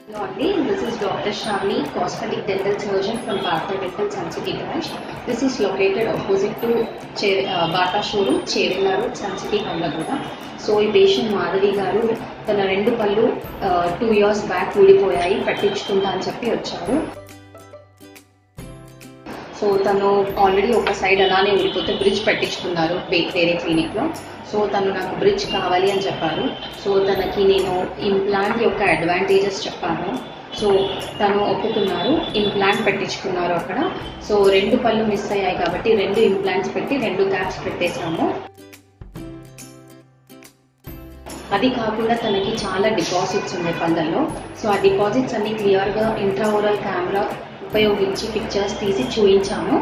Hello అండి this is doctor Shamni cosmetic dental surgeon from Bata dental Sun City branch this is located opposite to చే Bata showroom Chevella road Sun City Hyderabad so ఈ patient Madhavi garu తన రెండు పళ్ళు two years back ఊడిపోయాయి పట్టించుకుంటా అని చెప్పి వచ్చారు సో తను ఆల్రెడీ ఒక సైడ్ అలానే ఊడిపోతే బ్రిడ్జ్ పెట్టించుకున్నారు వే- వేరే క్లినిక్లో సో తను నాకు బ్రిడ్జ్ కావాలి అని చెప్పారు సో తనకి నేను ఇంప్లాంట్ యొక్క అడ్వాంటేజెస్ చెప్పాను సో తను ఒప్పుకున్నారు ఇంప్లాంట్ పెట్టించుకున్నారు అక్కడ సో రెండు పళ్ళు మిస్ అయ్యాయి కాబట్టి రెండు ఇంప్లాంట్స్ పెట్టి రెండు క్యాప్స్ పెట్టేశాము అది కాకుండా తనకి చాలా డిపాజిట్స్ ఉన్నాయి పళ్ళల్లో సో ఆ డిపాజిట్స్ అన్ని క్లియర్గా ఇంట్రాఓరల్ కెమెరా ఉపయోగించి పిక్చర్స్ తీసి చూపించాము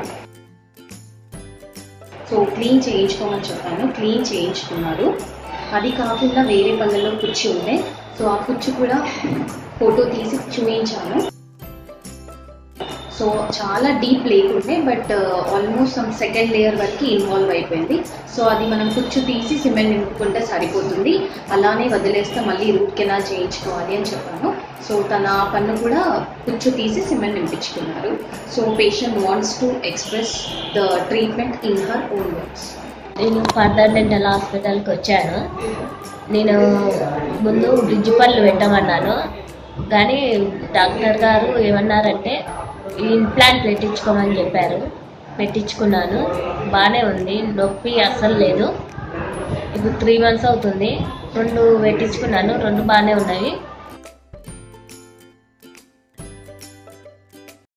సో క్లీన్ చేయించుకోమని చెప్పాను క్లీన్ చేయించుకున్నారు అది కాకుండా వేరే పళ్ళల్లో కుర్చీ ఉండే సో ఆ కుర్చీ కూడా ఫోటో తీసి చూపించాను సో చాలా డీప్ లేకుండే but almost some second layer వరకు ఇన్వాల్వ్ అయిపోయింది సో అది మనం కుచ్చు తీసి సిమెంట్ నింపుకుంటే సరిపోతుంది అలానే వదిలేస్తే మళ్ళీ రూట్ కెనాల్ చేయించుకోవాలి అని చెప్పాను సో తన పన్ను కూడా కుచ్చు తీసి సిమెంట్ నింపించుకున్నారు so patient wants to express the treatment in her own words నేను ఫర్దర్ డెంటల్ హాస్పిటల్కి వచ్చాను నేను ముందు బ్రిడ్జ్ పళ్ళు పెట్టమన్నాను కానీ డాక్టర్ గారు ఏమన్నారంటే ఇంప్లాంట్ పెట్టించుకోమని చెప్పారు పెట్టించుకున్నాను బాగానే ఉంది నొప్పి అస్సలు లేదు ఇప్పుడు త్రీ మంత్స్ అవుతుంది రెండు పెట్టించుకున్నాను రెండు బాగానే ఉన్నాయి